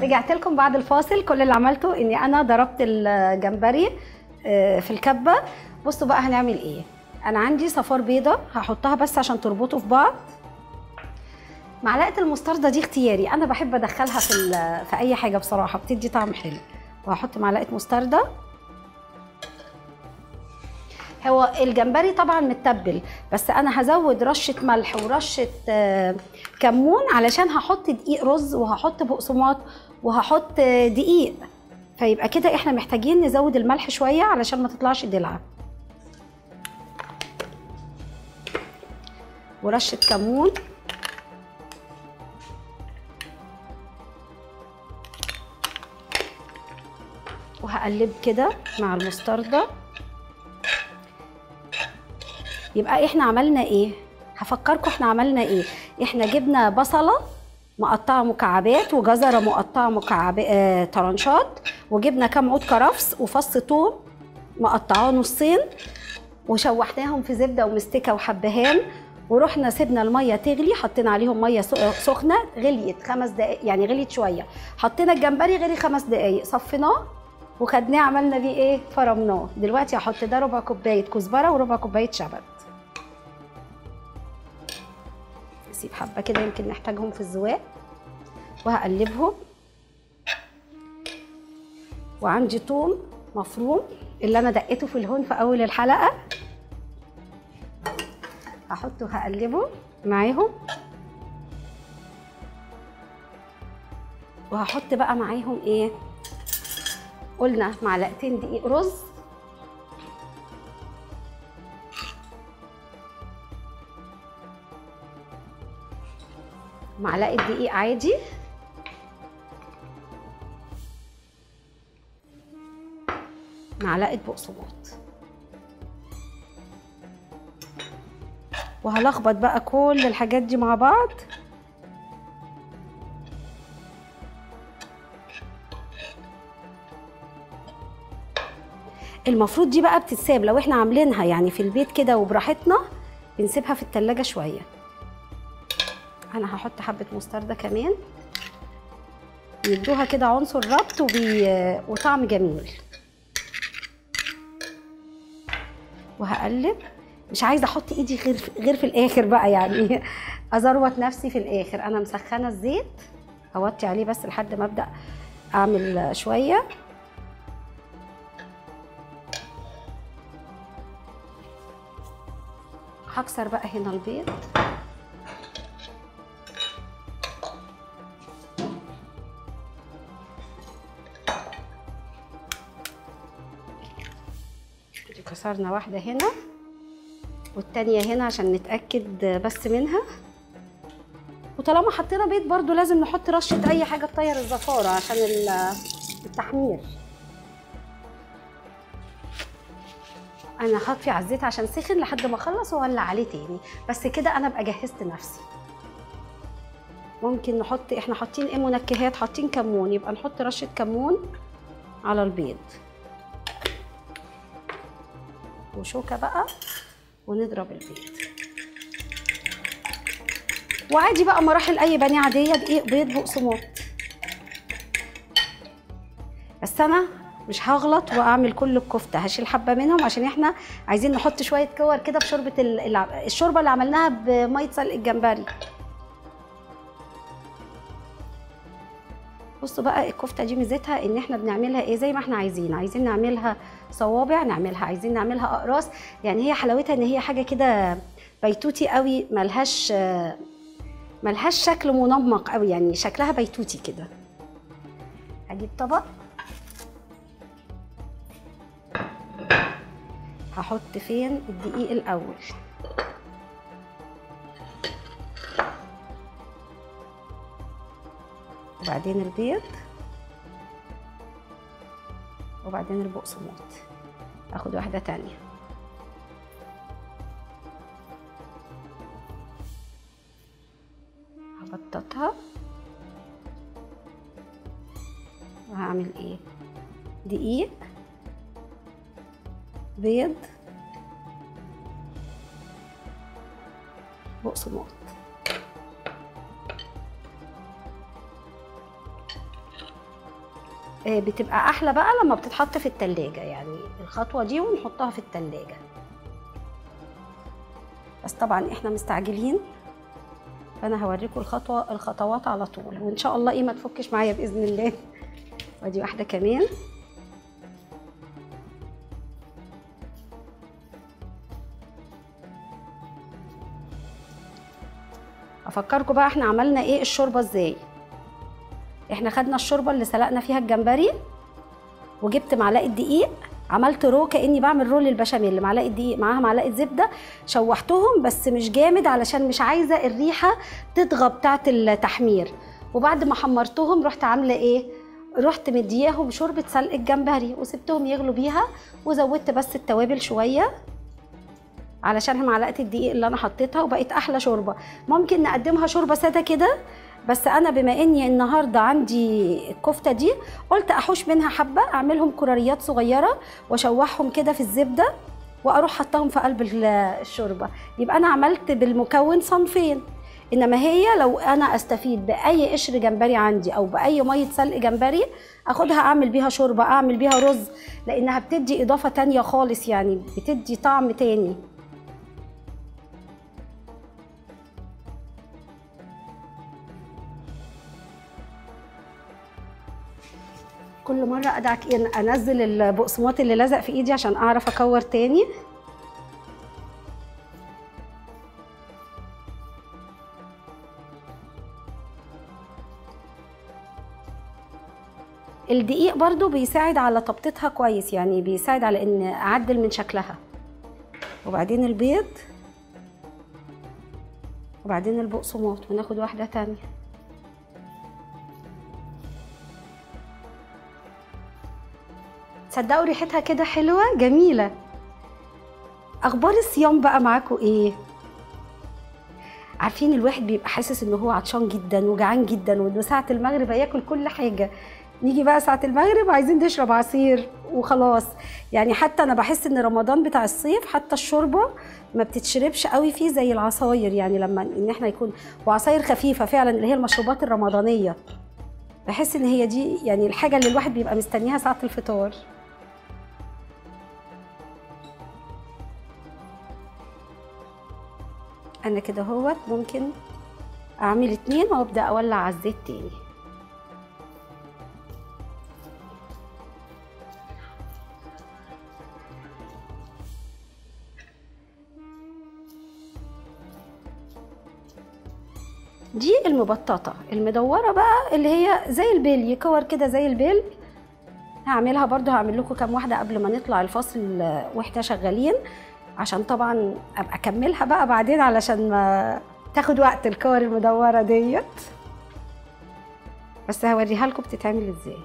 رجعت لكم بعد الفاصل كل اللي عملته اني انا ضربت الجمبري آه، في الكبه بصوا بقى هنعمل ايه انا عندي صفار بيضه هحطها بس عشان تربطوا في بعض معلقه المستردة دي اختياري انا بحب ادخلها في ال- في اي حاجه بصراحه بتدي طعم حلو وهحط معلقه مستردة هو الجمبري طبعا متبل بس انا هزود رشه ملح ورشه آه، كمون علشان هحط دقيق رز وهحط بقسماط وهحط آه، دقيق فيبقى كده احنا محتاجين نزود الملح شويه علشان ما تطلعش دلعه ورشه كمون وهقلب كده مع المستردة يبقى احنا عملنا ايه هفكركم احنا عملنا ايه احنا جبنا بصله مقطعه مكعبات وجزره مقطعه مكعبات آه طرنشات وجبنا كام عود كرفس وفص ثوم مقطعاه نصين وشوحناهم في زبده ومستكه وحبهان ورحنا سيبنا الميه تغلي حطينا عليهم ميه سخ- سخنه غليت خمس دقائق يعني غليت شويه حطينا الجمبري غلي خمس دقائق صفيناه وخدناه عملنا بيه ايه فرمناه دلوقتي هحط ده ربع كوبايه كزبره وربع كوبايه شبت نسيب حبه كده يمكن نحتاجهم في الزواق وهقلبهم وعندي توم مفروم اللي انا دقيته في الهون في اول الحلقه هحطه هقلبه معاهم وهحط بقى معاهم ايه قلنا معلقتين دقيق رز معلقه دقيق عادي معلقه بقسماط وهلخبط بقى كل الحاجات دي مع بعض المفروض دي بقى بتتساب لو احنا عاملينها يعني في البيت كده وبراحتنا بنسيبها في التلاجة شوية انا هحط حبة مستردة كمان يدوها كده عنصر ربط وبي... وطعم جميل وهقلب مش عايزه احط ايدي غير غير في الاخر بقى يعني ازروت نفسي في الاخر انا مسخنه الزيت اوطي عليه بس لحد ما ابدا اعمل شويه هكسر بقى هنا البيض كسرنا واحدة هنا والتانية هنا عشان نتأكد بس منها وطالما حطينا بيض برضو لازم نحط رشة أي حاجة تطير الزفارة عشان ال- التحمير أنا هطفي على الزيت عشان سخن لحد ما أخلص وأولع عليه تاني بس كده أنا أبقى جهزت نفسي ممكن نحط احنا حاطين ايه منكهات حاطين كمون يبقى نحط رشة كمون على البيض وشوكة بقى ونضرب البيض وعادي بقى مراحل اي بني عاديه دقيق بيض بقسماط بس انا مش هغلط واعمل كل الكفته هشيل حبه منهم عشان احنا عايزين نحط شويه كور كده في شوربه ال- الع- الشوربه اللي عملناها بميه سلق الجمبري بصوا بقى الكفته دي ميزتها ان احنا بنعملها ايه زي ما احنا عايزين عايزين نعملها صوابع نعملها عايزين نعملها اقراص يعني هي حلاوتها ان هي حاجه كده بيتوتي قوي ملهاش ملهاش شكل منمق قوي يعني شكلها بيتوتي كده هجيب طبق هحط فين الدقيق الاول وبعدين البيض وبعدين البقسماط اخد واحده تانية هبططها وهعمل ايه دقيق بيض بقسماط آه، بتبقى احلى بقى لما بتتحط في التلاجة يعني الخطوه دي ونحطها في التلاجة بس طبعا احنا مستعجلين فانا هوريكم الخطوه الخطوات على طول وان شاء الله ايه ما تفكش معايا باذن الله ودي واحده كمان افكركم بقى احنا عملنا ايه الشوربه ازاي احنا خدنا الشوربه اللي سلقنا فيها الجمبري وجبت معلقه دقيق عملت رو كاني بعمل رول البشاميل معلقه دقيق معاها معلقه زبده شوحتهم بس مش جامد علشان مش عايزه الريحه تطغى بتاعه التحمير وبعد ما حمرتهم رحت عامله ايه رحت مدياهم شوربه سلق الجمبري وسبتهم يغلوا بيها وزودت بس التوابل شويه علشان معلقه الدقيق اللي انا حطيتها وبقت احلى شوربه ممكن نقدمها شوربه ساده كده بس انا بما اني النهارده عندي الكفته دي قلت احوش منها حبه اعملهم كراريات صغيره واشوحهم كده في الزبده واروح حطاهم في قلب ال- الشوربه يبقى انا عملت بالمكون صنفين انما هي لو انا استفيد باي قشر جمبري عندي او باي ميه سلق جمبري اخدها اعمل بيها شوربه اعمل بيها رز لانها بتدي اضافه تانية خالص يعني بتدي طعم تاني كل مره ادعك إن- انزل البقسماط اللي لزق في ايدي عشان اعرف اكور تاني الدقيق برضو بيساعد على تبطيطها كويس يعني بيساعد على ان اعدل من شكلها وبعدين البيض وبعدين البقسماط وناخد واحده تانية تصدقوا ريحتها كده حلوه جميله اخبار الصيام بقى معاكم ايه عارفين الواحد بيبقى حاسس ان هو عطشان جدا وجعان جدا وانه ساعه المغرب هياكل كل حاجه نيجي بقى ساعه المغرب عايزين نشرب عصير وخلاص يعني حتى انا بحس ان رمضان بتاع الصيف حتى الشوربه ما بتتشربش قوي فيه زي العصاير يعني لما ان احنا يكون وعصاير خفيفه فعلا اللي هي المشروبات الرمضانيه بحس ان هي دي يعني الحاجه اللي الواحد بيبقى مستنيها ساعه الفطار انا كده اهوت ممكن اعمل اتنين وابدا اولع على الزيت تاني دي المبططه المدوره بقى اللي هي زي البيل يكور كده زي البيل هعملها برضو هعمل لكم كام واحده قبل ما نطلع الفاصل آه، واحنا شغالين عشان طبعا ابقى اكملها بقى بعدين علشان ما تاخد وقت الكور المدوره ديت بس هوريها لكم بتتعمل ازاي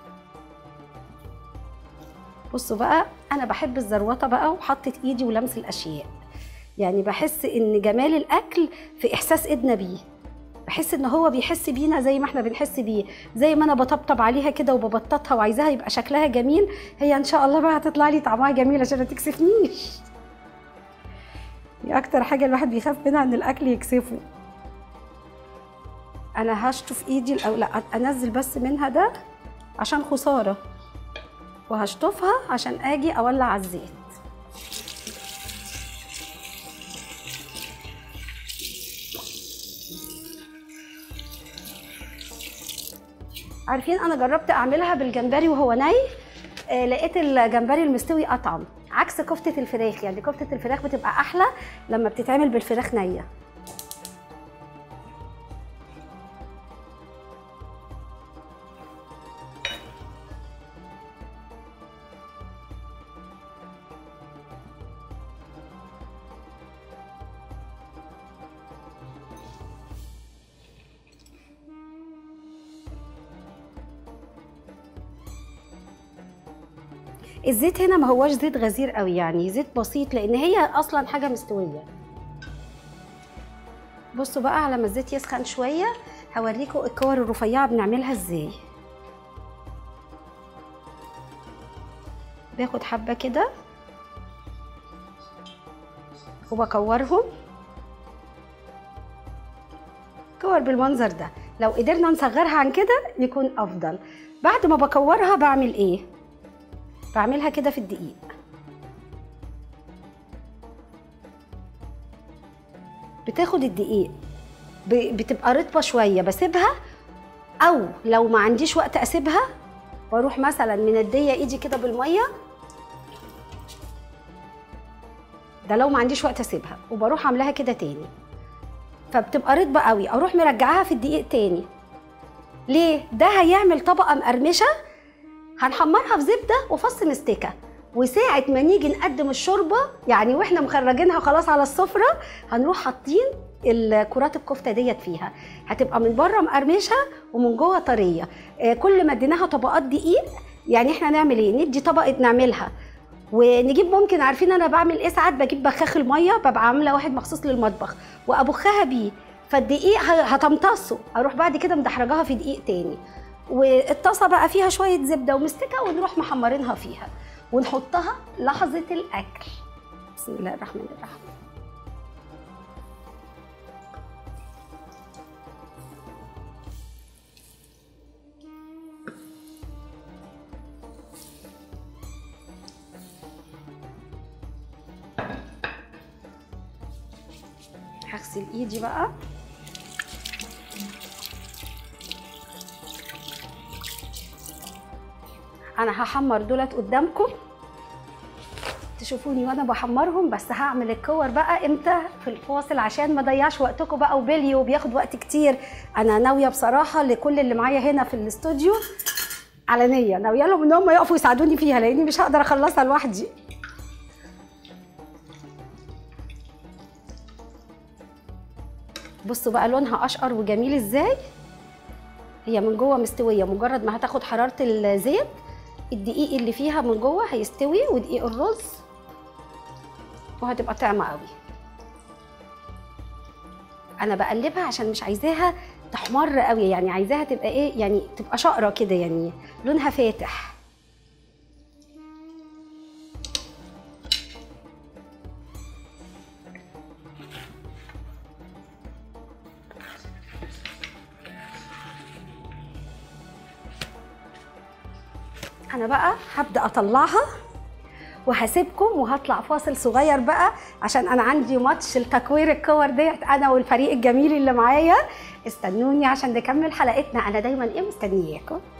بصوا بقى انا بحب الزروطه بقى وحطت ايدي ولمس الاشياء يعني بحس ان جمال الاكل في احساس ايدنا بيه بحس ان هو بيحس بينا زي ما احنا بنحس بيه زي ما انا بطبطب عليها كده وببططها وعايزاها يبقى شكلها جميل هي ان شاء الله بقى هتطلع لي طعمها جميل عشان ما تكسفنيش دي اكتر حاجه الواحد بيخاف منها ان الاكل يكسفه انا هشطف ايدي الاول لا انزل بس منها ده عشان خساره وهشطفها عشان اجي اولع على الزيت عارفين انا جربت اعملها بالجمبري وهو ني آه لقيت الجمبري المستوي اطعم عكس كفته الفراخ يعني كفته الفراخ بتبقى احلى لما بتتعمل بالفراخ نيه الزيت هنا ما هواش زيت غزير قوي يعني زيت بسيط لان هي اصلا حاجه مستويه بصوا بقى على ما الزيت يسخن شويه هوريكم الكور الرفيعه بنعملها ازاي باخد حبه كده وبكورهم كور بالمنظر ده لو قدرنا نصغرها عن كده يكون افضل بعد ما بكورها بعمل ايه بعملها كده في الدقيق بتاخد الدقيق ب- بتبقى رطبه شويه بسيبها او لو ما عنديش وقت اسيبها واروح مثلا منديه ايدي كده بالميه ده لو ما عنديش وقت اسيبها وبروح عاملاها كده تاني فبتبقى رطبه قوي اروح مرجعاها في الدقيق تاني ليه ده هيعمل طبقه مقرمشه هنحمرها في زبده وفص مستكه وساعة ما نيجي نقدم الشوربة يعني واحنا مخرجينها خلاص على السفرة هنروح حاطين الكرات الكفتة ديت فيها هتبقى من بره مقرمشة ومن جوه طرية آه، كل ما اديناها طبقات دقيق يعني احنا نعمل ايه ندي طبقة نعملها ونجيب ممكن عارفين انا بعمل ايه ساعات بجيب بخاخ الميه ببقى عامله واحد مخصوص للمطبخ وابخها بيه فالدقيق ه- هتمتصه اروح بعد كده مدحرجاها في دقيق تاني والطاسه بقى فيها شويه زبده ومستكه ونروح محمرينها فيها ونحطها لحظه الاكل بسم الله الرحمن الرحيم هغسل ايدي بقى انا هحمر دولت قدامكم تشوفوني وانا بحمرهم بس هعمل الكور بقى امتى في الفاصل عشان ما اضيعش وقتكم بقى وبلي وبياخد وقت كتير انا ناويه بصراحه لكل اللي معايا هنا في الاستوديو علنيه ناويه لهم ان هم يقفوا يساعدوني فيها لاني مش هقدر اخلصها لوحدي بصوا بقى لونها اشقر وجميل ازاي هي من جوه مستويه مجرد ما هتاخد حراره الزيت الدقيق اللي فيها من جوه هيستوي ودقيق الرز وهتبقى طعمه قوي انا بقلبها عشان مش عايزاها تحمر قوي يعني عايزاها تبقى ايه يعني تبقى شقره كده يعني لونها فاتح انا بقى هبدا اطلعها وهسيبكم وهطلع فاصل صغير بقى عشان انا عندي ماتش التكوير الكور ديت انا والفريق الجميل اللي معايا استنوني عشان نكمل حلقتنا انا دايما ايه مستنياكم